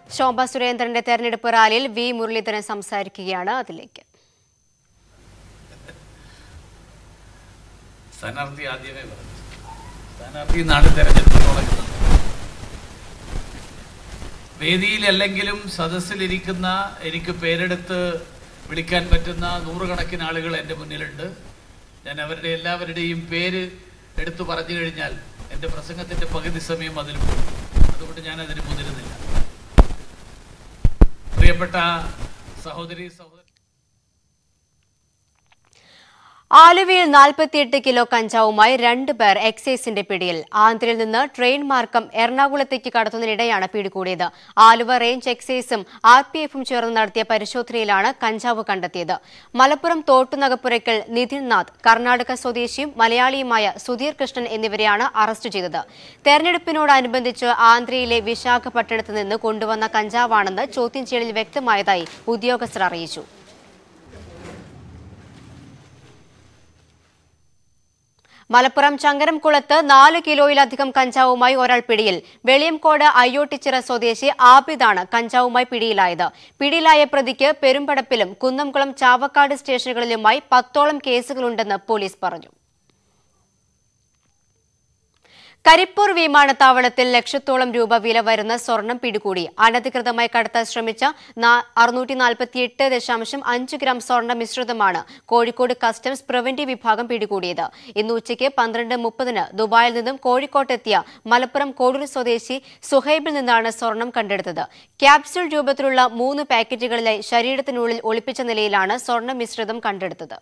ശോഭ സുരേന്ദ്രന്റെ തെരഞ്ഞെടുപ്പ് റാലിയിൽ വി മുരളീധരൻ സംസാരിക്കുകയാണ് അതിലേക്ക് സ്ഥാനാർത്ഥി ആദ്യമേ പറഞ്ഞു സ്ഥാനാർത്ഥി നാട് തെരഞ്ഞെടുപ്പ് തുടങ്ങുന്നത് വേദിയിലല്ലെങ്കിലും സദസ്സിലിരിക്കുന്ന എനിക്ക് പേരെടുത്ത് വിളിക്കാൻ പറ്റുന്ന നൂറുകണക്കിന് ആളുകൾ എൻ്റെ മുന്നിലുണ്ട് ഞാൻ അവരുടെ എല്ലാവരുടെയും പേര് എടുത്തു പറഞ്ഞു കഴിഞ്ഞാൽ എൻ്റെ പ്രസംഗത്തിൻ്റെ പകുതി സമയം അതിൽ പോകും അതുകൊണ്ട് ഞാൻ അതിന് മുതിരുന്നില്ല പ്രിയപ്പെട്ട സഹോദരി സഹോദരൻ ആലുവയിൽ നാൽപ്പത്തിയെട്ട് കിലോ കഞ്ചാവുമായി രണ്ട് പേർ എക്സൈസിന്റെ പിടിയിൽ ആന്ധ്രയിൽ നിന്ന് ട്രെയിൻ മാർഗം എറണാകുളത്തേക്ക് കടത്തുന്നതിനിടെയാണ് പിടികൂടിയത് ആലുവ റേഞ്ച് എക്സൈസും ആർ പി എഫും ചേർന്ന് നടത്തിയ പരിശോധനയിലാണ് കഞ്ചാവ് കണ്ടെത്തിയത് മലപ്പുറം തോട്ടുനകപ്പുരയ്ക്കൽ നിതിൻ നാഥ് കർണാടക സ്വദേശിയും മലയാളിയുമായ സുധീർ കൃഷ്ണൻ എന്നിവരെയാണ് അറസ്റ്റ് ചെയ്തത് തെരഞ്ഞെടുപ്പിനോടനുബന്ധിച്ച് ആന്ധ്രയിലെ വിശാഖപട്ടണത്ത് നിന്ന് കൊണ്ടുവന്ന കഞ്ചാവാണെന്ന് ചോദ്യം ചെയ്യലിൽ വ്യക്തമായതായി ഉദ്യോഗസ്ഥർ അറിയിച്ചു മലപ്പുറം ചങ്കരംകുളത്ത് നാല് കിലോയിലധികം കഞ്ചാവുമായി ഒരാൾ പിടിയിൽ വെളിയംകോട് അയ്യോട്ടിച്ചിറ സ്വദേശി ആബിദാണ് കഞ്ചാവുമായി പിടിയിലായത് പിടിയിലായ പ്രതിക്ക് പെരുമ്പടപ്പിലും കുന്നംകുളം ചാവക്കാട് സ്റ്റേഷനുകളിലുമായി പത്തോളം കേസുകളുണ്ടെന്ന് പോലീസ് പറഞ്ഞു കരിപ്പൂർ വിമാനത്താവളത്തിൽ ലക്ഷത്തോളം രൂപ വില വരുന്ന സ്വർണം പിടികൂടി അനധികൃതമായി കടത്താൻ ശ്രമിച്ച അറുന്നൂറ്റി നാൽപ്പത്തിയെട്ട് ദശാംശം അഞ്ച് ഗ്രാം സ്വർണ്ണ മിശ്രിതമാണ് കോഴിക്കോട് കസ്റ്റംസ് പ്രിവന്റീവ് വിഭാഗം പിടികൂടിയത് ഇന്ന് ഉച്ചയ്ക്ക് പന്ത്രണ്ട് മുപ്പതിന് ദുബായിൽ നിന്നും കോഴിക്കോട്ടെത്തിയ മലപ്പുറം കോടൂർ സ്വദേശി സുഹൈബിൽ നിന്നാണ് സ്വർണം കണ്ടെടുത്തത് ക്യാപ്സ്യൂൾ രൂപത്തിലുള്ള മൂന്ന് പാക്കറ്റുകളിലായി ശരീരത്തിനുള്ളിൽ ഒളിപ്പിച്ച നിലയിലാണ് സ്വർണ്ണ മിശ്രിതം കണ്ടെടുത്തത്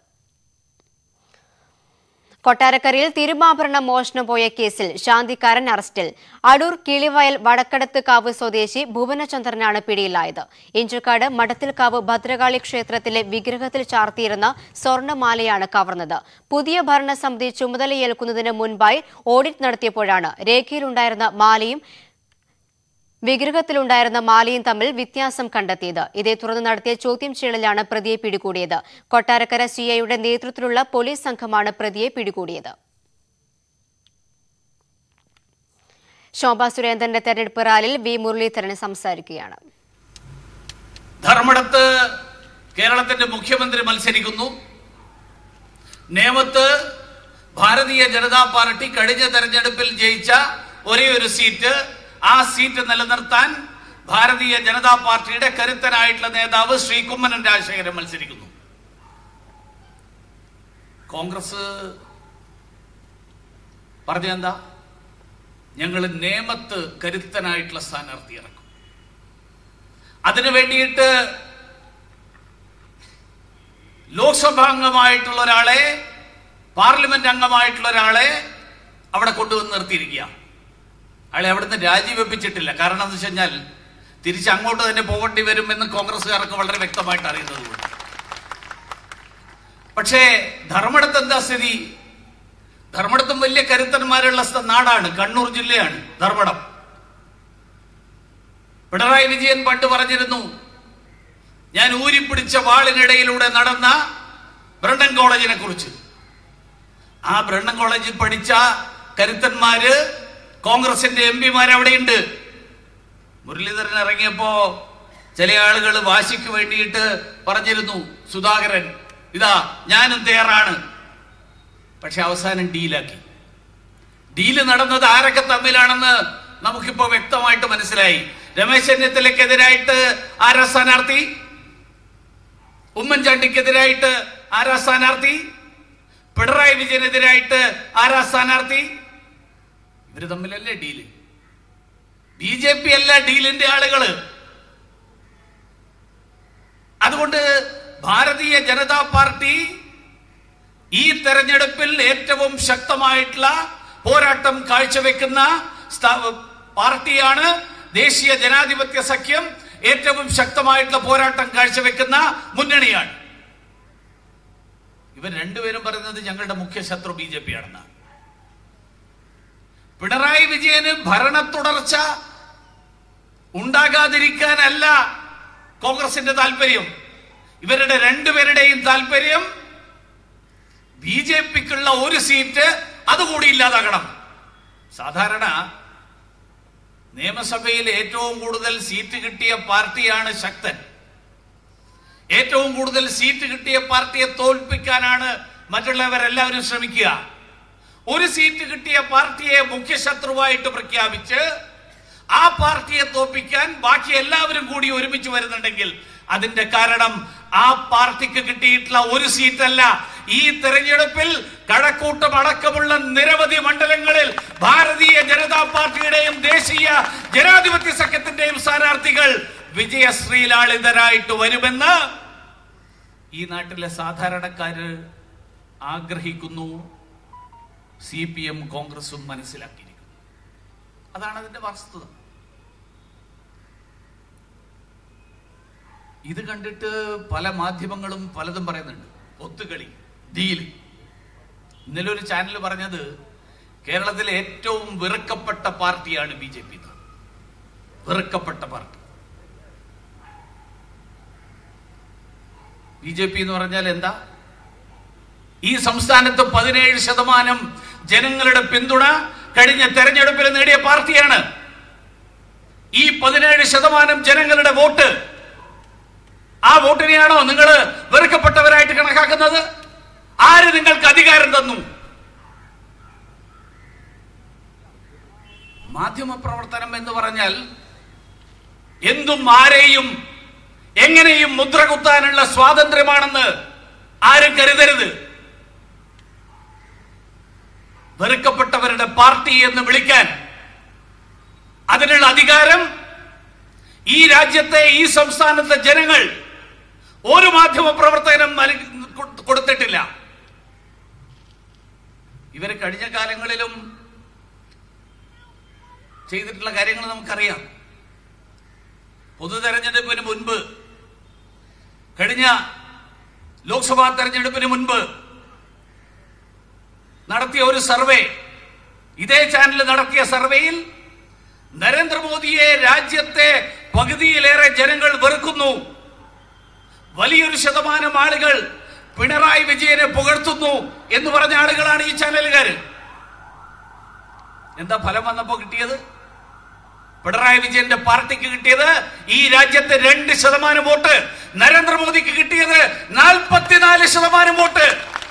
കൊട്ടാരക്കരയിൽ തിരുമാഭരണ മോഷണം പോയ കേസിൽ ശാന്തിക്കാരൻ അറസ്റ്റിൽ അടൂർ കിളിവയൽ വടക്കടത്ത് കാവ് സ്വദേശി ഭുവനചന്ദ്രനാണ് പിടിയിലായത് ഇഞ്ചക്കാട് മഠത്തിൽക്കാവ് ഭദ്രകാളി ക്ഷേത്രത്തിലെ വിഗ്രഹത്തിൽ ചാർത്തിയിരുന്ന സ്വർണ്ണമാലയാണ് കവർന്നത് പുതിയ ഭരണസമിതി ചുമതലയേൽക്കുന്നതിന് മുൻപായി ഓഡിറ്റ് നടത്തിയപ്പോഴാണ് രേഖയിലുണ്ടായിരുന്ന മാലയും വിഗ്രഹത്തിലുണ്ടായിരുന്ന മാലയും തമ്മിൽ വ്യത്യാസം കണ്ടെത്തിയത് ഇതേ തുടർന്ന് നടത്തിയ ചോദ്യം ചെയ്യലിലാണ് പ്രതിയെ പിടികൂടിയത് കൊട്ടാരക്കര സിഐയുടെ നേതൃത്വത്തിലുള്ള പോലീസ് സംഘമാണ് പ്രതിയെ പിടികൂടിയത് ശോഭ സുരേന്ദ്രന്റെ തെരഞ്ഞെടുപ്പ് റാലിയിൽ വി മുരളീധരൻ സംസാരിക്കുകയാണ് ധർമ്മടത്ത് കേരളത്തിന്റെ മുഖ്യമന്ത്രി മത്സരിക്കുന്നു നേമത്ത് ഭാരതീയ ജനതാ പാർട്ടി കഴിഞ്ഞ തെരഞ്ഞെടുപ്പിൽ ജയിച്ച ഒരേ ഒരു സീറ്റ് ആ സീറ്റ് നിലനിർത്താൻ ഭാരതീയ ജനതാ പാർട്ടിയുടെ കരുത്തനായിട്ടുള്ള നേതാവ് ശ്രീ കുമ്മനം രാജശേഖരൻ മത്സരിക്കുന്നു കോൺഗ്രസ് പറഞ്ഞെന്താ ഞങ്ങൾ നേമത്ത് കരുത്തനായിട്ടുള്ള സ്ഥാനാർത്ഥി ഇറക്കും അതിനു വേണ്ടിയിട്ട് ലോക്സഭാ അംഗമായിട്ടുള്ള ഒരാളെ പാർലമെന്റ് അംഗമായിട്ടുള്ള ഒരാളെ അവിടെ കൊണ്ടുവന്ന് നിർത്തിയിരിക്കുക അയാളെ അവിടുന്ന് രാജിവെപ്പിച്ചിട്ടില്ല കാരണം എന്ന് വെച്ച് കഴിഞ്ഞാൽ തിരിച്ച് അങ്ങോട്ട് തന്നെ പോകേണ്ടി വരും എന്ന് കോൺഗ്രസ്സുകാർക്ക് വളരെ വ്യക്തമായിട്ട് അറിയുന്നത് കൊണ്ട് പക്ഷേ ധർമ്മടത്ത് എന്താ സ്ഥിതി ധർമ്മടത്തും വലിയ കരുത്തന്മാരുള്ള സ്ഥ- നാടാണ് കണ്ണൂർ ജില്ലയാണ് ധർമ്മടം പിണറായി വിജയൻ പണ്ട് പറഞ്ഞിരുന്നു ഞാൻ ഊരിപ്പിടിച്ച വാളിനിടയിലൂടെ നടന്ന ബ്രണ്ടൻ കോളേജിനെ കുറിച്ച് ആ ബ്രണ്ടൻ കോളേജിൽ പഠിച്ച കരുത്തന്മാര് കോൺഗ്രസിന്റെ എം പിമാർ അവിടെയുണ്ട് മുരളീധരൻ ഇറങ്ങിയപ്പോ ചില ആളുകൾ വാശിക്ക് വേണ്ടിയിട്ട് പറഞ്ഞിരുന്നു സുധാകരൻ ഇതാ ഞാനും തയ്യാറാണ് പക്ഷെ അവസാനം ഡീലാക്കി ഡീല് നടന്നത് ആരൊക്കെ തമ്മിലാണെന്ന് നമുക്കിപ്പോ വ്യക്തമായിട്ട് മനസ്സിലായി രമേശ് ചെന്നിത്തലക്കെതിരായിട്ട് ആരാ സ്ഥാനാർത്ഥി ഉമ്മൻചാണ്ടിക്കെതിരായിട്ട് ആരാ സ്ഥാനാർത്ഥി പിണറായി വിജയനെതിരായിട്ട് ആരാ സ്ഥാനാർത്ഥി ഇവര് തമ്മിലല്ലേ ഡീല് ബി ജെ പി അല്ല ഡീലിന്റെ ആളുകള് അതുകൊണ്ട് ഭാരതീയ ജനതാ പാർട്ടി ഈ തെരഞ്ഞെടുപ്പിൽ ഏറ്റവും ശക്തമായിട്ടുള്ള പോരാട്ടം കാഴ്ചവെക്കുന്ന സ്ഥാ- പാർട്ടിയാണ് ദേശീയ ജനാധിപത്യ സഖ്യം ഏറ്റവും ശക്തമായിട്ടുള്ള പോരാട്ടം കാഴ്ചവെക്കുന്ന മുന്നണിയാണ് ഇവർ രണ്ടുപേരും പറയുന്നത് ഞങ്ങളുടെ മുഖ്യ ശത്രു ബി ജെ പി ആണെന്നാണ് പിണറായി വിജയന് ഭരണ തുടർച്ച ഉണ്ടാകാതിരിക്കാനല്ല കോൺഗ്രസിന്റെ താല്പര്യം ഇവരുടെ രണ്ടുപേരുടെയും താല്പര്യം ബി ജെ പിക്കുള്ള ഒരു സീറ്റ് അതുകൂടി ഇല്ലാതാകണം സാധാരണ നിയമസഭയിൽ ഏറ്റവും കൂടുതൽ സീറ്റ് കിട്ടിയ പാർട്ടിയാണ് ശക്തൻ ഏറ്റവും കൂടുതൽ സീറ്റ് കിട്ടിയ പാർട്ടിയെ തോൽപ്പിക്കാനാണ് മറ്റുള്ളവരെല്ലാവരും ശ്രമിക്കുക ഒരു സീറ്റ് കിട്ടിയ പാർട്ടിയെ മുഖ്യശത്രുവായിട്ട് പ്രഖ്യാപിച്ച് ആ പാർട്ടിയെ തോൽപ്പിക്കാൻ ബാക്കി എല്ലാവരും കൂടി ഒരുമിച്ച് വരുന്നുണ്ടെങ്കിൽ അതിന്റെ കാരണം ആ പാർട്ടിക്ക് കിട്ടിയിട്ടുള്ള ഒരു സീറ്റല്ല ഈ തെരഞ്ഞെടുപ്പിൽ കഴക്കൂട്ടം അടക്കമുള്ള നിരവധി മണ്ഡലങ്ങളിൽ ഭാരതീയ ജനതാ പാർട്ടിയുടെയും ദേശീയ ജനാധിപത്യ സഖ്യത്തിന്റെയും സ്ഥാനാർത്ഥികൾ വിജയശ്രീലാളിതരായിട്ട് വരുമെന്ന് ഈ നാട്ടിലെ സാധാരണക്കാര് ആഗ്രഹിക്കുന്നു സി പി എം കോൺഗ്രസും മനസ്സിലാക്കിയിരിക്കുന്നു അതാണ് അതിന്റെ വസ്തുത ഇത് കണ്ടിട്ട് പല മാധ്യമങ്ങളും പലതും പറയുന്നുണ്ട് ഒത്തുകളി ഡീല് ഇന്നലെ ഒരു ചാനൽ പറഞ്ഞത് കേരളത്തിലെ ഏറ്റവും വെറുക്കപ്പെട്ട പാർട്ടിയാണ് ബി ജെ പി വെറുക്കപ്പെട്ട പാർട്ടി ബി ജെ പി എന്ന് പറഞ്ഞാൽ എന്താ ഈ സംസ്ഥാനത്ത് പതിനേഴ് ശതമാനം ജനങ്ങളുടെ പിന്തുണ കഴിഞ്ഞ തെരഞ്ഞെടുപ്പിൽ നേടിയ പാർട്ടിയാണ് ഈ പതിനേഴ് ശതമാനം ജനങ്ങളുടെ വോട്ട് ആ വോട്ടിനെയാണോ നിങ്ങൾ വെറുക്കപ്പെട്ടവരായിട്ട് കണക്കാക്കുന്നത് ആര് നിങ്ങൾക്ക് അധികാരം തന്നു മാധ്യമ പ്രവർത്തനം എന്ന് പറഞ്ഞാൽ എന്തും ആരെയും എങ്ങനെയും മുദ്ര കുത്താനുള്ള സ്വാതന്ത്ര്യമാണെന്ന് ആരും കരുതരുത് വെറുക്കപ്പെട്ടവരുടെ പാർട്ടി എന്ന് വിളിക്കാൻ അതിനുള്ള അധികാരം ഈ രാജ്യത്തെ ഈ സംസ്ഥാനത്തെ ജനങ്ങൾ ഒരു മാധ്യമ പ്രവർത്തനം നൽകി- കൊ- കൊടുത്തിട്ടില്ല ഇവര് കഴിഞ്ഞ കാലങ്ങളിലും ചെയ്തിട്ടുള്ള കാര്യങ്ങൾ നമുക്കറിയാം പൊതു തെരഞ്ഞെടുപ്പിന് മുൻപ് കഴിഞ്ഞ ലോക്സഭാ തെരഞ്ഞെടുപ്പിന് മുൻപ് നടത്തിയ ഒരു സർവേ ഇതേ ചാനൽ നടത്തിയ സർവേയിൽ നരേന്ദ്രമോദിയെ രാജ്യത്തെ പകുതിയിലേറെ ജനങ്ങൾ വെറുക്കുന്നു വലിയൊരു ശതമാനം ആളുകൾ പിണറായി വിജയനെ പുകഴ്ത്തുന്നു എന്ന് പറഞ്ഞ ആളുകളാണ് ഈ ചാനലുകാർ എന്താ ഫലം വന്നപ്പോ കിട്ടിയത് പിണറായി വിജയന്റെ പാർട്ടിക്ക് കിട്ടിയത് ഈ രാജ്യത്തെ രണ്ട് ശതമാനം വോട്ട് നരേന്ദ്രമോദിക്ക് കിട്ടിയത് നാൽപ്പത്തിനാല് ശതമാനം വോട്ട്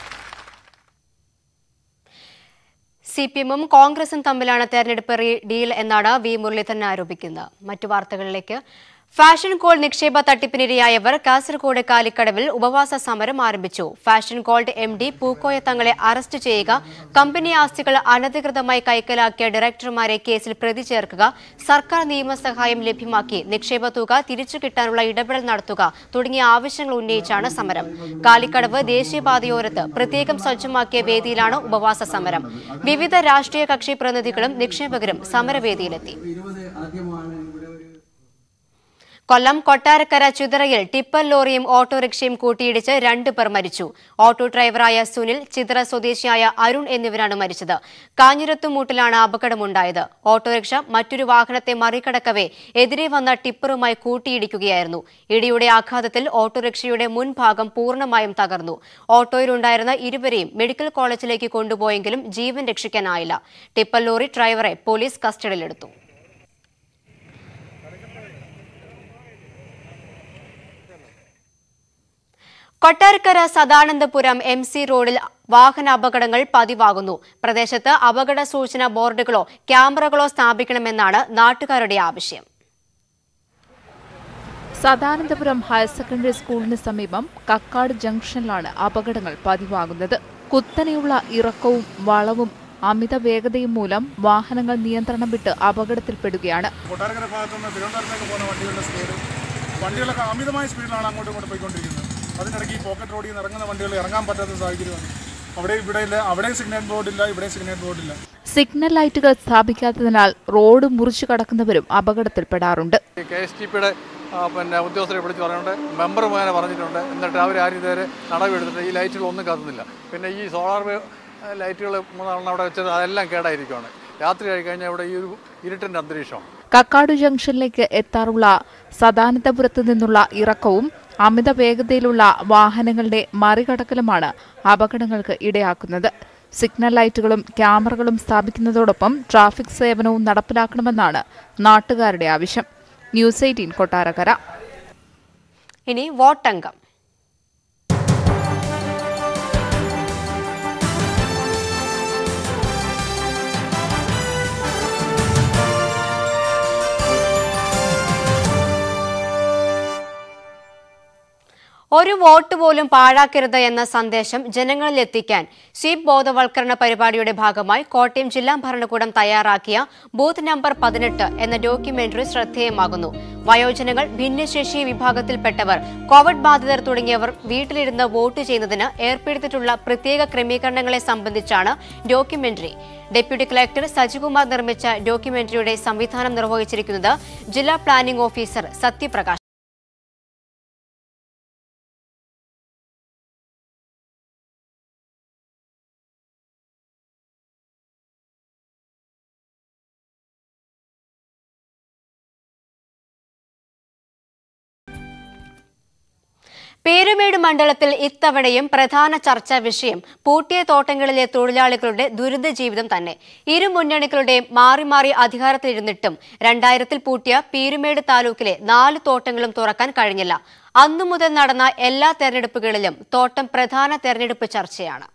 സി പി എമ്മും കോൺഗ്രസും തമ്മിലാണ് തെരഞ്ഞെടുപ്പ് റീ- ഡീൽ എന്നാണ് വി മുരളീധരൻ ആരോപിക്കുന്നത് മറ്റു വാർത്തകളിലേക്ക് ഫാഷൻ കോൾ നിക്ഷേപ തട്ടിപ്പിനിരയായവർ കാസർഗോഡ് കാലിക്കടവിൽ ഉപവാസ സമരം ആരംഭിച്ചു fashion gold M D Pookoya തങ്ങളെ അറസ്റ്റ് ചെയ്യുക കമ്പനി ആസ്തികൾ അനധികൃതമായി കൈക്കലാക്കിയ ഡയറക്ടർമാരെ കേസിൽ പ്രതി ചേർക്കുക സർക്കാർ നിയമസഹായം ലഭ്യമാക്കി നിക്ഷേപ തുക തിരിച്ചു കിട്ടാനുള്ള ഇടപെടൽ നടത്തുക തുടങ്ങിയ ആവശ്യങ്ങൾ ഉന്നയിച്ചാണ് സമരം കാലിക്കടവ് ദേശീയപാതയോരത്ത് പ്രത്യേകം സജ്ജമാക്കിയ വേദിയിലാണ് ഉപവാസ സമരം വിവിധ രാഷ്ട്രീയ കക്ഷി പ്രതിനിധികളും നിക്ഷേപകരും സമരവേദിയിലെത്തി ഇരുപത് ആദ്യമാണ് ഇവിടെ ഒരു കൊല്ലം കൊട്ടാരക്കര ചിതറയിൽ ടിപ്പർ ലോറിയും ഓട്ടോറിക്ഷയും കൂട്ടിയിടിച്ച് രണ്ടു പേർ മരിച്ചു ഓട്ടോ ഡ്രൈവറായ സുനിൽ ചിതറ സ്വദേശിയായ അരുൺ എന്നിവരാണ് മരിച്ചത് കാഞ്ഞിരത്തുമൂട്ടിലാണ് അപകടമുണ്ടായത് ഓട്ടോറിക്ഷ മറ്റൊരു വാഹനത്തെ മറികടക്കവേ എതിരെ വന്ന ടിപ്പറുമായി കൂട്ടിയിടിക്കുകയായിരുന്നു ഇടിയുടെ ആഘാതത്തിൽ ഓട്ടോറിക്ഷയുടെ മുൻഭാഗം പൂർണ്ണമായും തകർന്നു ഓട്ടോയിലുണ്ടായിരുന്ന ഇരുവരെയും മെഡിക്കൽ കോളേജിലേക്ക് കൊണ്ടുപോയെങ്കിലും ജീവൻ രക്ഷിക്കാനായില്ല ടിപ്പർ ലോറി ഡ്രൈവറെ പോലീസ് കസ്റ്റഡിയിലെടുത്തു കൊട്ടാരക്കര സദാനന്ദപുരം എം സി റോഡിൽ വാഹന അപകടങ്ങൾ പതിവാകുന്നു പ്രദേശത്ത് അപകട സൂചന ബോർഡുകളോ ക്യാമറകളോ സ്ഥാപിക്കണമെന്നാണ് നാട്ടുകാരുടെ ആവശ്യം സദാനന്ദപുരം ഹയർ സെക്കൻഡറി സ്കൂളിന് സമീപം കക്കാട് ജംഗ്ഷനിലാണ് അപകടങ്ങൾ പതിവാകുന്നത് കുത്തനെയുള്ള ഇറക്കവും വളവും അമിത വേഗതയും മൂലം വാഹനങ്ങൾ നിയന്ത്രണം വിട്ട് അപകടത്തിൽപ്പെടുകയാണ് കൊട്ടാരക്കര ഭാഗത്തുനിന്ന് തിരുവനന്തപുരത്തേക്ക് പോകുന്ന വണ്ടികളുടെ സ്പീഡ് വണ്ടികളൊക്കെ അമിതമായ സ്പീഡിലാണ് അങ്ങോട്ടും ഇങ്ങോട്ടും പോയിക്കൊണ്ടിരിക്കുന്നത് അതിനിടയ്ക്ക് ഈ പോക്കറ്റ് റോഡിൽ നിന്ന് ഇറങ്ങുന്ന വണ്ടികൾ ഇറങ്ങാൻ പറ്റാത്ത സാഹചര്യമാണ് അവിടെ ഇവിടെ ഇല്ല അവിടെ സിഗ്നൽ ബോർഡില്ല ഇവിടെ സിഗ്നൽ ബോർഡില്ല സിഗ്നൽ ലൈറ്റുകൾ സ്ഥാപിക്കാത്തതിനാൽ റോഡ് മുറിച്ചു കടക്കുന്നവരും അപകടത്തിൽപ്പെടാറുണ്ട് കെ എസ് ടി പിയുടെ പിന്നെ ഉദ്യോഗസ്ഥരെ വിളിച്ച് പറഞ്ഞിട്ടുണ്ട് മെമ്പർ മുഖേന പറഞ്ഞിട്ടുണ്ട് എന്നിട്ട് അവർ ആരും ഇതുവരെ നടപടിയെടുത്തിട്ട് ഈ ലൈറ്റുകളൊന്നും കത്തുന്നില്ല പിന്നെ ഈ സോളാർ ലൈറ്റുകൾ മൂന്നെണ്ണം അവിടെ വെച്ചത് അതെല്ലാം കേടായിരിക്കുകയാണ് രാത്രി ആയി കഴിഞ്ഞാൽ ഇവിടെ ഈ ഒരു ഇരുട്ടിൻ്റെ അന്തരീക്ഷമാണ് കക്കാട് ജംഗ്ഷനിലേക്ക് എത്താറുള്ള സദാനന്ദപുരത്ത് നിന്നുള്ള ഇറക്കവും അമിത വേഗതയിലുള്ള വാഹനങ്ങളുടെ മറികടക്കലുമാണ് അപകടങ്ങൾക്ക് ഇടയാക്കുന്നത് സിഗ്നൽ ലൈറ്റുകളും ക്യാമറകളും സ്ഥാപിക്കുന്നതോടൊപ്പം ട്രാഫിക് സേവനവും നടപ്പിലാക്കണമെന്നാണ് നാട്ടുകാരുടെ ആവശ്യം ന്യൂസ് എയ്റ്റീൻ കൊട്ടാരക്കര ഇനി വോട്ടംഗം ഒരു വോട്ട് പോലും പാഴാക്കരുത് എന്ന സന്ദേശം ജനങ്ങളിൽ എത്തിക്കാൻ സ്വീപ് ബോധവൽക്കരണ പരിപാടിയുടെ ഭാഗമായി കോട്ടയം ജില്ലാ ഭരണകൂടം തയ്യാറാക്കിയ ബൂത്ത് നമ്പർ പതിനെട്ട് എന്ന ഡോക്യുമെന്ററി ശ്രദ്ധേയമാകുന്നു വയോജനങ്ങൾ ഭിന്നശേഷി വിഭാഗത്തിൽപ്പെട്ടവർ കോവിഡ് ബാധിതർ തുടങ്ങിയവർ വീട്ടിലിരുന്ന് വോട്ട് ചെയ്യുന്നതിന് ഏർപ്പെടുത്തിയിട്ടുള്ള പ്രത്യേക ക്രമീകരണങ്ങളെ സംബന്ധിച്ചാണ് ഡോക്യുമെന്ററി ഡെപ്യൂട്ടി കളക്ടർ സജികുമാർ നിർമ്മിച്ച ഡോക്യുമെന്ററിയുടെ സംവിധാനം നിർവഹിച്ചിരിക്കുന്നത് ജില്ലാ പ്ലാനിംഗ് ഓഫീസർ സത്യപ്രകാശ് പേരുമേട് മണ്ഡലത്തിൽ ഇത്തവണയും പ്രധാന ചർച്ചാ വിഷയം പൂട്ടിയ തോട്ടങ്ങളിലെ തൊഴിലാളികളുടെ ദുരിത ജീവിതം തന്നെ ഇരു മുന്നണികളുടെയും മാറി മാറി അധികാരത്തിലിരുന്നിട്ടും രണ്ടായിരത്തിൽ പൂട്ടിയ പീരുമേട് താലൂക്കിലെ നാല് തോട്ടങ്ങളും തുറക്കാൻ കഴിഞ്ഞില്ല അന്നു മുതൽ നടന്ന എല്ലാ തെരഞ്ഞെടുപ്പുകളിലും തോട്ടം പ്രധാന തെരഞ്ഞെടുപ്പ് ചർച്ചയാണ്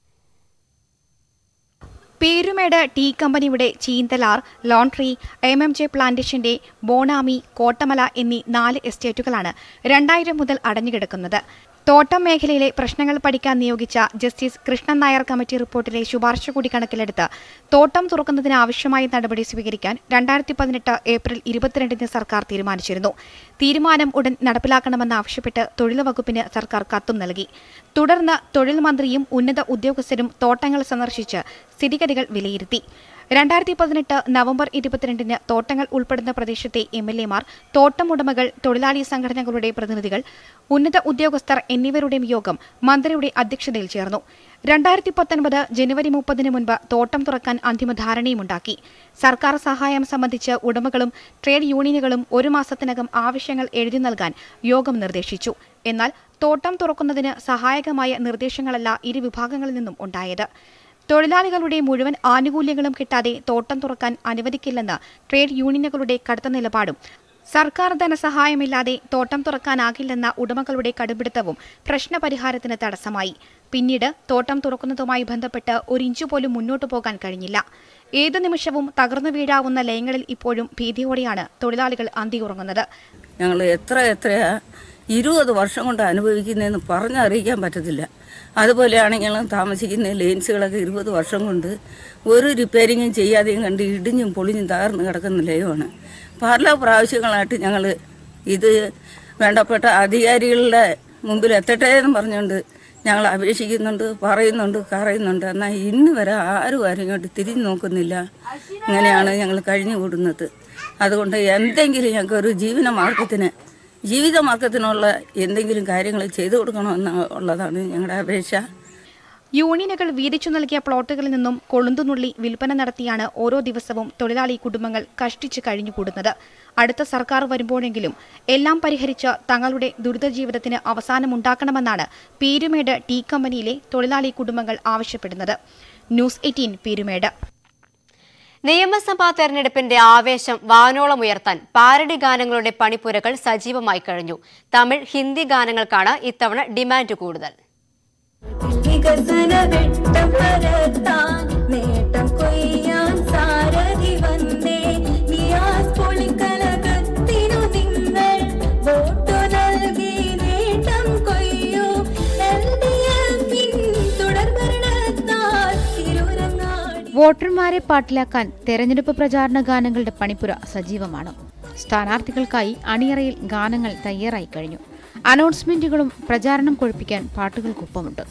പേരുമേട് ടീ കമ്പനിയുടെ Cheenthalar Lonetree M M J പ്ലാന്റേഷന്റെ ബോണാമി കോട്ടമല എന്നീ നാല് എസ്റ്റേറ്റുകളാണ് രണ്ടായിരം മുതൽ അടഞ്ഞുകിടക്കുന്നത് തോട്ടം മേഖലയിലെ പ്രശ്നങ്ങൾ പഠിക്കാൻ നിയോഗിച്ച ജസ്റ്റിസ് കൃഷ്ണൻ നായർ കമ്മിറ്റി റിപ്പോർട്ടിലെ ശുപാർശ കൂടി കണക്കിലെടുത്ത് തോട്ടം തുറക്കുന്നതിന് ആവശ്യമായ നടപടി സ്വീകരിക്കാൻ രണ്ടായിരത്തി പതിനെട്ട് ഏപ്രിൽ ഇരുപത്തിരണ്ടിന് സർക്കാർ തീരുമാനിച്ചിരുന്നു തീരുമാനം ഉടൻ നടപ്പിലാക്കണമെന്നാവശ്യപ്പെട്ട് തൊഴിൽ വകുപ്പിന് സർക്കാർ കത്തും നൽകി തുടർന്ന് തൊഴിൽ മന്ത്രിയും ഉന്നത ഉദ്യോഗസ്ഥരും തോട്ടങ്ങൾ സന്ദർശിച്ച് സ്ഥിതിഗതികൾ വിലയിരുത്തി രണ്ടായിരത്തി പതിനെട്ട് നവംബർ ഇരുപത്തിരണ്ടിന് തോട്ടങ്ങൾ ഉൾപ്പെടുന്ന പ്രദേശത്തെ എം എൽ എമാർ തോട്ടം ഉടമകൾ തൊഴിലാളി സംഘടനകളുടെ പ്രതിനിധികൾ ഉന്നത ഉദ്യോഗസ്ഥർ എന്നിവരുടെയും യോഗം മന്ത്രിയുടെ അധ്യക്ഷതയിൽ ചേർന്നു രണ്ടായിരത്തി പത്തൊൻപത് ജനുവരി മുപ്പതിന് മുൻപ് തോട്ടം തുറക്കാൻ അന്തിമ ധാരണയുമുണ്ടാക്കി സർക്കാർ സഹായം സംബന്ധിച്ച് ഉടമകളും ട്രേഡ് യൂണിയനുകളും ഒരു മാസത്തിനകം ആവശ്യങ്ങൾ എഴുതി നൽകാൻ യോഗം നിർദ്ദേശിച്ചു എന്നാൽ തോട്ടം തുറക്കുന്നതിന് സഹായകമായ നിർദ്ദേശങ്ങളല്ല ഇരു വിഭാഗങ്ങളിൽ നിന്നും ഉണ്ടായത് തൊഴിലാളികളുടെ മുഴുവൻ ആനുകൂല്യങ്ങളും കിട്ടാതെ തോട്ടം തുറക്കാൻ അനുവദിക്കില്ലെന്ന് ട്രേഡ് യൂണിയനുകളുടെ കടുത്ത നിലപാടും സർക്കാർ ധനസഹായമില്ലാതെ തോട്ടം തുറക്കാനാകില്ലെന്ന ഉടമകളുടെ കടുപിടുത്തവും പ്രശ്നപരിഹാരത്തിന് തടസ്സമായി പിന്നീട് തോട്ടം തുറക്കുന്നതുമായി ബന്ധപ്പെട്ട് ഒരു ഇഞ്ചു പോലും മുന്നോട്ടു പോകാൻ കഴിഞ്ഞില്ല ഏതു നിമിഷവും തകർന്നു വീഴാവുന്ന ലയങ്ങളിൽ ഇപ്പോഴും ഭീതിയോടെയാണ് തൊഴിലാളികൾ അന്തിയുറങ്ങുന്നത് ഞങ്ങൾ എത്ര എത്രയാ ഇരുപത് വർഷം കൊണ്ട് അനുഭവിക്കുന്നതെന്ന് പറഞ്ഞറിയിക്കാൻ പറ്റത്തില്ല അതുപോലെയാണ് ഞങ്ങൾ താമസിക്കുന്ന ലെയിൻസുകളൊക്കെ ഇരുപത് വർഷം കൊണ്ട് ഒരു റിപ്പയറിങ്ങും ചെയ്യാതെയും കണ്ട് ഇടിഞ്ഞും പൊളിഞ്ഞും തകർന്ന് കിടക്കുന്ന ലയമാണ് പല പ്രാവശ്യങ്ങളായിട്ട് ഞങ്ങൾ ഇത് വേണ്ടപ്പെട്ട അധികാരികളുടെ മുമ്പിൽ എത്തട്ടെ എന്ന് പറഞ്ഞുകൊണ്ട് ഞങ്ങൾ അപേക്ഷിക്കുന്നുണ്ട് പറയുന്നുണ്ട് കറയുന്നുണ്ട് എന്നാൽ ഇന്ന് വരെ ആരും ആരും ഇങ്ങോട്ട് തിരിഞ്ഞു നോക്കുന്നില്ല ഇങ്ങനെയാണ് ഞങ്ങൾ കഴിഞ്ഞു കൂടുന്നത് അതുകൊണ്ട് എന്തെങ്കിലും ഞങ്ങൾക്ക് ഒരു ജീവന മാർഗത്തിന് ജീവിത മാർഗത്തിനുള്ള എന്തെങ്കിലും കാര്യങ്ങൾ ചെയ്തു കൊടുക്കണമെന്ന് ഉള്ളതാണ് ഞങ്ങളുടെ അപേക്ഷ യൂണിയനുകൾ വീതിച്ചു നൽകിയ പ്ലോട്ടുകളിൽ നിന്നും കൊളുന്തുനുള്ളി വിൽപ്പന നടത്തിയാണ് ഓരോ ദിവസവും തൊഴിലാളി കുടുംബങ്ങൾ കഷ്ടിച്ച് കഴിഞ്ഞുകൂടുന്നത് അടുത്ത സർക്കാർ വരുമ്പോഴെങ്കിലും എല്ലാം പരിഹരിച്ച് തങ്ങളുടെ ദുരിത ജീവിതത്തിന് അവസാനമുണ്ടാക്കണമെന്നാണ് പീരുമേട് ടീ കമ്പനിയിലെ തൊഴിലാളി കുടുംബങ്ങൾ ആവശ്യപ്പെടുന്നത് ന്യൂസ് എയ്റ്റീൻ പീരുമേട് നിയമസഭാ തെരഞ്ഞെടുപ്പിന്റെ ആവേശം വാനോളം ഉയർത്താൻ പാരഡി ഗാനങ്ങളുടെ പണിപ്പുരകൾ സജീവമായി കഴിഞ്ഞു തമിഴ് ഹിന്ദി ഗാനങ്ങൾക്കാണ് ഇത്തവണ ഡിമാൻഡ് കൂടുതൽ വികസന വെട്ടം പരത്താൻ നേട്ടം കൊയ്യാൻ സാരഥി വന്നേ നിയാസ് പൊളിക്കലകത്തിനു നിങ്ങൾ വോട്ടു നൽകി നേട്ടം കൊയ്യൂ എൽ ഡി എഫിൻ തുടർഭരണത്താൽ തിരുരങ്ങാടി വോട്ടർമാരെ പാട്ടിലാക്കാൻ തെരഞ്ഞെടുപ്പ് പ്രചാരണ ഗാനങ്ങളുടെ പണിപ്പുര സജീവമാണ് സ്ഥാനാർത്ഥികൾക്കായി അണിയറയിൽ ഗാനങ്ങൾ തയ്യാറായി കഴിഞ്ഞു അനൗൺസ്മെന്റുകളും പ്രചാരണം കൊഴുപ്പിക്കാൻ പാട്ടുകൾക്കൊപ്പമുണ്ട്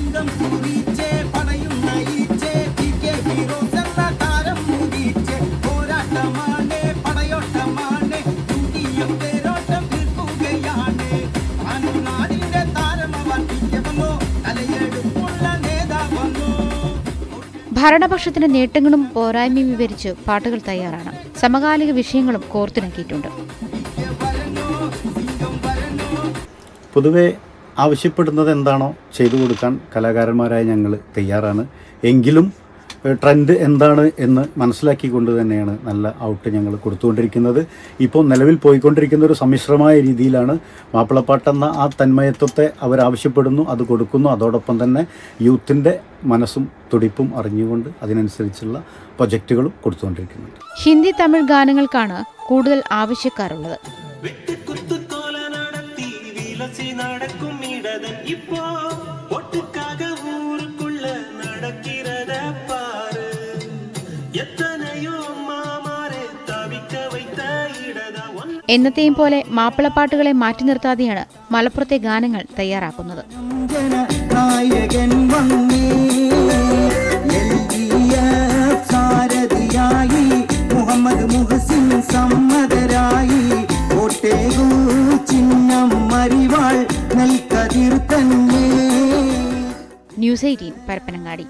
ഭരണപക്ഷത്തിന്റെ നേട്ടങ്ങളും പോരായ്മയും വിവരിച്ച് പാട്ടുകൾ തയ്യാറാണ് സമകാലിക വിഷയങ്ങളും കോർത്തിണക്കിയിട്ടുണ്ട് പൊതുവെ ആവശ്യപ്പെടുന്നത് എന്താണോ ചെയ്തു കൊടുക്കാൻ കലാകാരന്മാരായ ഞങ്ങൾ തയ്യാറാണ് എങ്കിലും ഏഹ്, ട്രെൻഡ് എന്താണ് എന്ന് മനസ്സിലാക്കിക്കൊണ്ട് തന്നെയാണ് നല്ല ഔട്ട് ഞങ്ങൾ കൊടുത്തുകൊണ്ടിരിക്കുന്നത് ഇപ്പോൾ നിലവിൽ പോയിക്കൊണ്ടിരിക്കുന്ന ഒരു സമ്മിശ്രമായ രീതിയിലാണ് മാപ്പിളപ്പാട്ടെന്ന ആ തന്മയത്വത്തെ അവരാവശ്യപ്പെടുന്നു അത് കൊടുക്കുന്നു അതോടൊപ്പം തന്നെ യൂത്തിൻ്റെ മനസ്സും തുടിപ്പും അറിഞ്ഞുകൊണ്ട് അതിനനുസരിച്ചുള്ള പ്രൊജക്റ്റുകളും കൊടുത്തുകൊണ്ടിരിക്കുന്നുണ്ട് ഹിന്ദി തമിഴ് ഗാനങ്ങൾക്കാണ് കൂടുതൽ ആവശ്യക്കാരുള്ളത് விலசி நடக்கும் இடதன் இப்போ ஒட்டுக்காக ஊருக்குள்ள நடக்கிறத பாரு எத்தனையோ மாமாരെ தவிக்க வைத்த இடத ஒன் എന്നത്തെയും പോലെ മാപ്പിളപ്പാട്ടുകളെ മാറ്റി നിർത്താതെയാണ് മലപ്പുറത്തെ ഗാനങ്ങൾ തയ്യാറാക്കുന്നത് നായകൻ വന്നേ LDF സാരഥിയായി മുഹമ്മദ് മുഹസിൻ സമ്മതരായി കോട്ടേകൂ ചിഹ്നം മരിവാൾ നൽകതിർ തന്നെ ന്യൂസ് എയ്റ്റീൻ പരപ്പനങ്ങാടി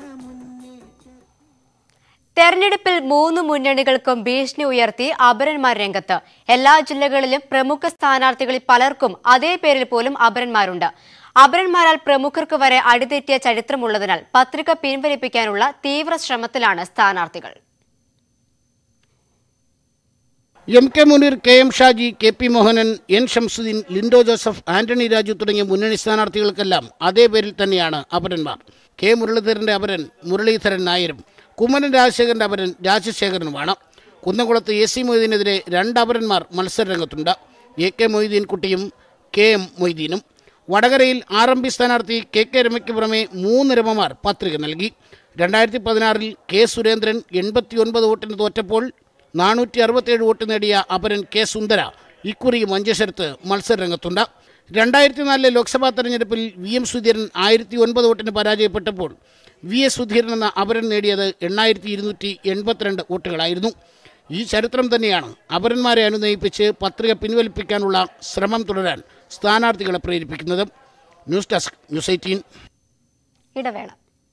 തെരഞ്ഞെടുപ്പിൽ മൂന്ന് മുന്നണികൾക്കും ഭീഷണി ഉയർത്തി അപരന്മാർ രംഗത്ത് എല്ലാ ജില്ലകളിലും പ്രമുഖ സ്ഥാനാർത്ഥികളിൽ പലർക്കും അതേ പേരിൽ പോലും അപരന്മാരുണ്ട് അപരന്മാരാൽ പ്രമുഖർക്ക് വരെ അടിതെറ്റിയ ചരിത്രമുള്ളതിനാൽ പത്രിക പിൻവലിപ്പിക്കാനുള്ള തീവ്ര ശ്രമത്തിലാണ് സ്ഥാനാർത്ഥികൾ M K Muneer K M Shaji K P Mohanan N Shamsuddin Linto Joseph Antony Raju തുടങ്ങിയ മുന്നണി സ്ഥാനാർത്ഥികൾക്കെല്ലാം അതേ പേരിൽ തന്നെയാണ് അപരന്മാർ കെ മുരളീധരന്റെ അപരൻ മുരളീധരൻ നായരും കുമ്മനം രാജശേഖരന്റെ അപരൻ രാജശേഖരനുമാണ് കുന്നംകുളത്ത് എ സി മൊയ്തീനെതിരെ രണ്ട് അപരന്മാർ മത്സരരംഗത്തുണ്ട് എ കെ മൊയ്തീൻ കുട്ടിയും കെ എം മൊയ്തീനും വടകരയിൽ ആർ എം പി സ്ഥാനാർത്ഥി കെ കെ രമയ്ക്ക് പുറമെ മൂന്ന് രമമാർ പത്രിക നൽകി രണ്ടായിരത്തി പതിനാറിൽ കെ സുരേന്ദ്രൻ എൺപത്തിയൊൻപത് വോട്ടിന് തോറ്റപ്പോൾ നാനൂറ്റി അറുപത്തേഴ് വോട്ട് നേടിയ അപരൻ കെ സുന്ദര ഇക്കുറി മഞ്ചേശ്വരത്ത് മത്സരരംഗത്തുണ്ട് രണ്ടായിരത്തി നാലിലെ ലോക്സഭാ തെരഞ്ഞെടുപ്പിൽ വി എം സുധീരൻ ആയിരത്തി ഒൻപത് വോട്ടിന് പരാജയപ്പെട്ടപ്പോൾ വി എസ് സുധീരൻ എന്ന അപരൻ നേടിയത് എണ്ണായിരത്തി ഇരുന്നൂറ്റി എൺപത്തിരണ്ട് വോട്ടുകളായിരുന്നു ഈ ചരിത്രം തന്നെയാണ് അപരന്മാരെ അനുനയിപ്പിച്ച് പത്രിക പിൻവലിപ്പിക്കാനുള്ള ശ്രമം തുടരാൻ സ്ഥാനാർത്ഥികളെ പ്രേരിപ്പിക്കുന്നത് ന്യൂസ് ഡെസ്ക് ന്യൂസ് എയ്റ്റീൻ ഇടവേള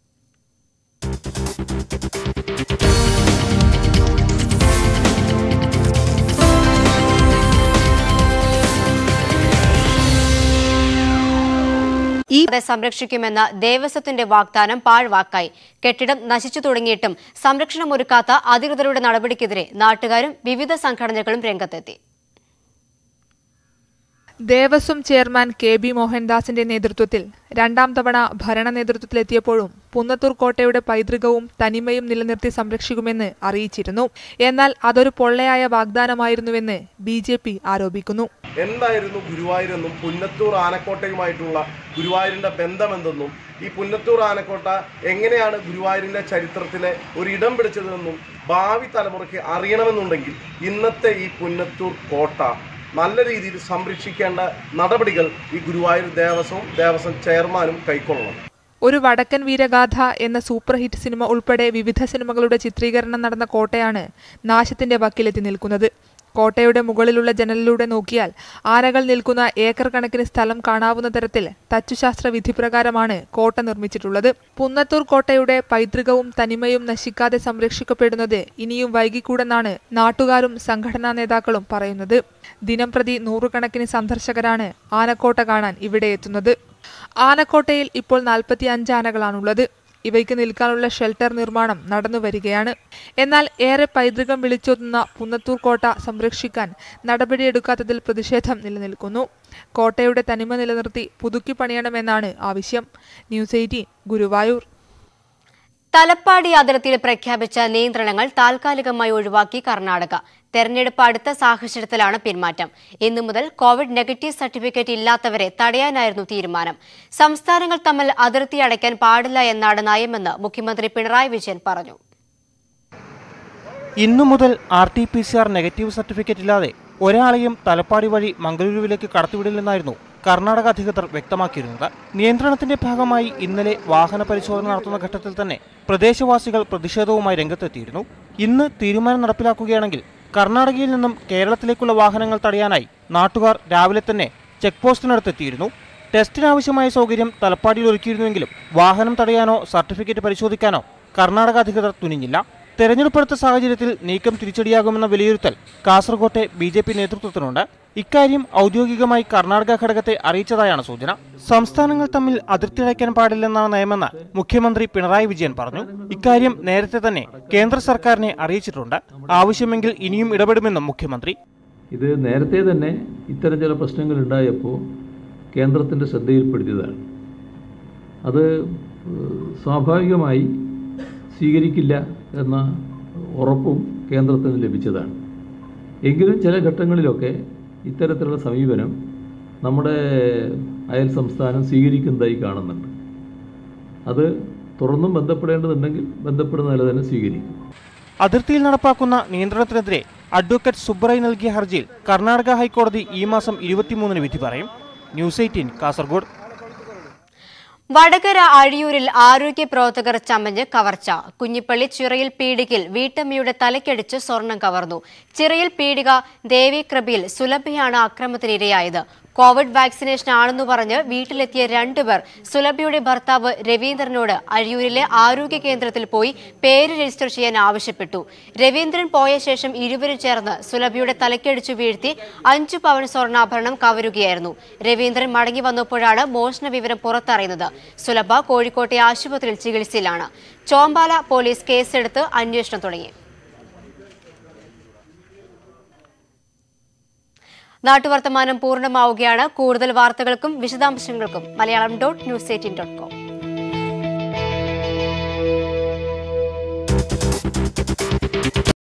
ഈ സംരക്ഷിക്കുമെന്ന ദേവസ്വത്തിന്റെ വാഗ്ദാനം പാഴ്വാക്കായി കെട്ടിടം നശിച്ചു തുടങ്ങിയിട്ടും സംരക്ഷണമൊരുക്കാത്ത അധികൃതരുടെ നടപടിക്കെതിരെ നാട്ടുകാരും വിവിധ സംഘടനകളും രംഗത്തെത്തി ദേവസ്വം ചെയർമാൻ കെ ബി മോഹൻദാസിന്റെ നേതൃത്വത്തിൽ രണ്ടാം തവണ ഭരണ നേതൃത്വത്തിലെത്തിയപ്പോഴും പുന്നത്തൂർ കോട്ടയുടെ പൈതൃകവും തനിമയും നിലനിർത്തി സംരക്ഷിക്കുമെന്ന് അറിയിച്ചിരുന്നു എന്നാൽ അതൊരു പൊള്ളയായ വാഗ്ദാനമായിരുന്നുവെന്ന് ബി ജെ പി ആരോപിക്കുന്നു എന്തായിരുന്നു ഗുരുവായൂരെന്നും പുന്നത്തൂർ ആനക്കോട്ടയുമായിട്ടുള്ള ഗുരുവായൂരിന്റെ ബന്ധമെന്തെന്നും ഈ പുന്നത്തൂർ ആനക്കോട്ട എങ്ങനെയാണ് ഗുരുവായൂരിന്റെ ചരിത്രത്തിലെ ഒരു ഇടം പിടിച്ചതെന്നും ഭാവി തലമുറയ്ക്ക് അറിയണമെന്നുണ്ടെങ്കിൽ ഇന്നത്തെ ഈ പുന്നത്തൂർ കോട്ട നല്ല രീതിയിൽ സംരക്ഷിക്കേണ്ട നടപടികൾ ഈ ഗുരുവായൂർ ദേവസ്വം ദേവസ്വം ചെയർമാനും കൈക്കൊള്ളണം ഒരു വടക്കൻ വീരഗാഥ എന്ന സൂപ്പർ ഹിറ്റ് സിനിമ ഉൾപ്പെടെ വിവിധ സിനിമകളുടെ ചിത്രീകരണം നടന്ന കോട്ടയാണ് നാശത്തിന്റെ വക്കിലെത്തി നിൽക്കുന്നത് കോട്ടയുടെ മുകളിലുള്ള ജനലിലൂടെ നോക്കിയാൽ ആനകൾ നിൽക്കുന്ന ഏക്കർ കണക്കിന് സ്ഥലം കാണാവുന്ന തരത്തിൽ തച്ചുശാസ്ത്ര വിധിപ്രകാരമാണ് കോട്ട നിർമ്മിച്ചിട്ടുള്ളത് പുന്നത്തൂർ കോട്ടയുടെ പൈതൃകവും തനിമയും നശിക്കാതെ സംരക്ഷിക്കപ്പെടുന്നത് ഇനിയും വൈകിക്കൂടെന്നാണ് നാട്ടുകാരും സംഘടനാ നേതാക്കളും പറയുന്നത് ദിനംപ്രതി നൂറുകണക്കിന് സന്ദർശകരാണ് ആനക്കോട്ട കാണാൻ ഇവിടെ എത്തുന്നത് ആനക്കോട്ടയിൽ ഇപ്പോൾ നാൽപ്പത്തി അഞ്ച് ആനകളാണുള്ളത് ഇവയ്ക്ക് നിൽക്കാനുള്ള ഷെൽട്ടർ നിർമ്മാണം നടന്നു വരികയാണ് എന്നാൽ ഏറെ പൈതൃകം വിളിച്ചോതുന്ന പുന്നത്തൂർ കോട്ട സംരക്ഷിക്കാൻ നടപടിയെടുക്കാത്തതിൽ പ്രതിഷേധം നിലനിൽക്കുന്നു കോട്ടയുടെ തനിമ നിലനിർത്തി പുതുക്കി പണിയണമെന്നാണ് ആവശ്യം ന്യൂസ് എയ്റ്റീൻ ഗുരുവായൂർ തലപ്പാടി അതിർത്തിയിൽ പ്രഖ്യാപിച്ച നിയന്ത്രണങ്ങൾ താൽക്കാലികമായി ഒഴിവാക്കി കർണാടക തെരഞ്ഞെടുപ്പ് അടുത്ത സാഹചര്യത്തിലാണ് പിന്മാറ്റം ഇന്നു മുതൽ കോവിഡ് നെഗറ്റീവ് സർട്ടിഫിക്കറ്റ് ഇല്ലാത്തവരെ തടയാനായിരുന്നു തീരുമാനം സംസ്ഥാനങ്ങൾ തമ്മിൽ അതിർത്തി അടയ്ക്കാൻ പാടില്ല എന്നാണ് നയമെന്ന് മുഖ്യമന്ത്രി പിണറായി വിജയൻ പറഞ്ഞു ഇന്നു മുതൽ R T P C R negative certificate ഇല്ലാതെ ഒരാളെയും തലപ്പാടി വഴി മംഗളൂരുവിലേക്ക് കടത്തിവിടില്ലെന്നായിരുന്നു കർണാടക അധികൃതർ വ്യക്തമാക്കിയിരുന്നത് നിയന്ത്രണത്തിന്റെ ഭാഗമായി ഇന്നലെ വാഹന പരിശോധന നടത്തുന്ന ഘട്ടത്തിൽ തന്നെ പ്രദേശവാസികൾ പ്രതിഷേധവുമായി രംഗത്തെത്തിയിരുന്നു ഇന്ന് തീരുമാനം നടപ്പിലാക്കുകയാണെങ്കിൽ കർണാടകയിൽ നിന്നും കേരളത്തിലേക്കുള്ള വാഹനങ്ങൾ തടയാനായി നാട്ടുകാർ രാവിലെ തന്നെ ചെക്ക് പോസ്റ്റിനടുത്തെത്തിയിരുന്നു ടെസ്റ്റിനാവശ്യമായ സൗകര്യം തലപ്പാടിയിൽ ഒരുക്കിയിരുന്നുവെങ്കിലും വാഹനം തടയാനോ സർട്ടിഫിക്കറ്റ് പരിശോധിക്കാനോ കർണാടക അധികൃതർ തുനിഞ്ഞില്ല തെരഞ്ഞെടുപ്പെടുത്ത സാഹചര്യത്തിൽ നീക്കം തിരിച്ചടിയാകുമെന്ന വിലയിരുത്തൽ കാസർകോട്ടെ ബി ജെ പി നേതൃത്വത്തിനുണ്ട് ഇക്കാര്യം ഔദ്യോഗികമായി കർണാടക ഘടകത്തെ അറിയിച്ചതായാണ് സൂചന സംസ്ഥാനങ്ങൾ തമ്മിൽ അതിർത്തി അടയ്ക്കാൻ പാടില്ലെന്നാണ് നയമെന്ന് മുഖ്യമന്ത്രി പിണറായി വിജയൻ പറഞ്ഞു ഇക്കാര്യം നേരത്തെ തന്നെ കേന്ദ്ര സർക്കാരിനെ അറിയിച്ചിട്ടുണ്ട് ആവശ്യമെങ്കിൽ ഇനിയും ഇടപെടുമെന്നും മുഖ്യമന്ത്രി ഇത് നേരത്തെ തന്നെ ഇത്തരം ചില പ്രശ്നങ്ങൾ ഉണ്ടായപ്പോൾ കേന്ദ്രത്തിൻ്റെ ശ്രദ്ധയിൽപ്പെടുത്തിയതാണ് അത് ഏഹ്, സ്വാഭാവികമായി സ്വീകരിക്കില്ല എന്ന ഉറപ്പും കേന്ദ്രത്തിന് ലഭിച്ചതാണ് എങ്കിലും ചില ഘട്ടങ്ങളിലൊക്കെ ഇത്തരത്തിലുള്ള സമീപനം നമ്മുടെ അയൽ സംസ്ഥാനം സ്വീകരിക്കുന്നതായി കാണുന്നുണ്ട് അത് തുറന്നും ബന്ധപ്പെടേണ്ടതുണ്ടെങ്കിൽ ബന്ധപ്പെടുന്ന നില തന്നെ സ്വീകരിക്കും അതിർത്തിയിൽ നടപ്പാക്കുന്ന നിയന്ത്രണത്തിനെതിരെ അഡ്വക്കേറ്റ് സുബ്രൈ നൽകിയ ഹർജിയിൽ കർണാടക ഹൈക്കോടതി ഈ മാസം ഇരുപത്തിമൂന്നിന് വിധി പറയും ന്യൂസ് എയ്റ്റീൻ കാസർഗോഡ് വടകര അഴിയൂരിൽ ആരോഗ്യ പ്രവർത്തകർ ചമഞ്ഞ് കവർച്ച കുഞ്ഞിപ്പള്ളി ചിറയിൽ പീടികയിൽ വീട്ടമ്മയുടെ തലക്കടിച്ച് സ്വർണം കവർന്നു ചിറയിൽ പീടിക ദേവിക്രബിയിൽ സുലഭയാണ് അക്രമത്തിനിരയായത് കോവിഡ് വാക്സിനേഷൻ ആണെന്നു പറഞ്ഞ് വീട്ടിലെത്തിയ രണ്ടുപേർ സുലഭയുടെ ഭർത്താവ് രവീന്ദ്രനോട് അഴിയൂരിലെ ആരോഗ്യ കേന്ദ്രത്തിൽ പോയി പേര് രജിസ്റ്റർ ചെയ്യാൻ ആവശ്യപ്പെട്ടു രവീന്ദ്രൻ പോയ ശേഷം ഇരുവരും ചേർന്ന് സുലഭയുടെ തലക്കടിച്ചു വീഴ്ത്തി അഞ്ചു പവൻ സ്വർണ്ണാഭരണം കവരുകയായിരുന്നു രവീന്ദ്രൻ മടങ്ങി വന്നപ്പോഴാണ് മോഷണ വിവരം പുറത്തറിയുന്നത് സുലഭ കോഴിക്കോട്ടെ ആശുപത്രിയിൽ ചികിത്സയിലാണ് ചോമ്പാല പോലീസ് കേസെടുത്ത് അന്വേഷണം തുടങ്ങി നാട്ടുവർത്തമാനം പൂർണ്ണമാവുകയാണ് കൂടുതൽ വാർത്തകൾക്കും വിശദാംശങ്ങൾക്കും Malayalam dot news eighteen dot com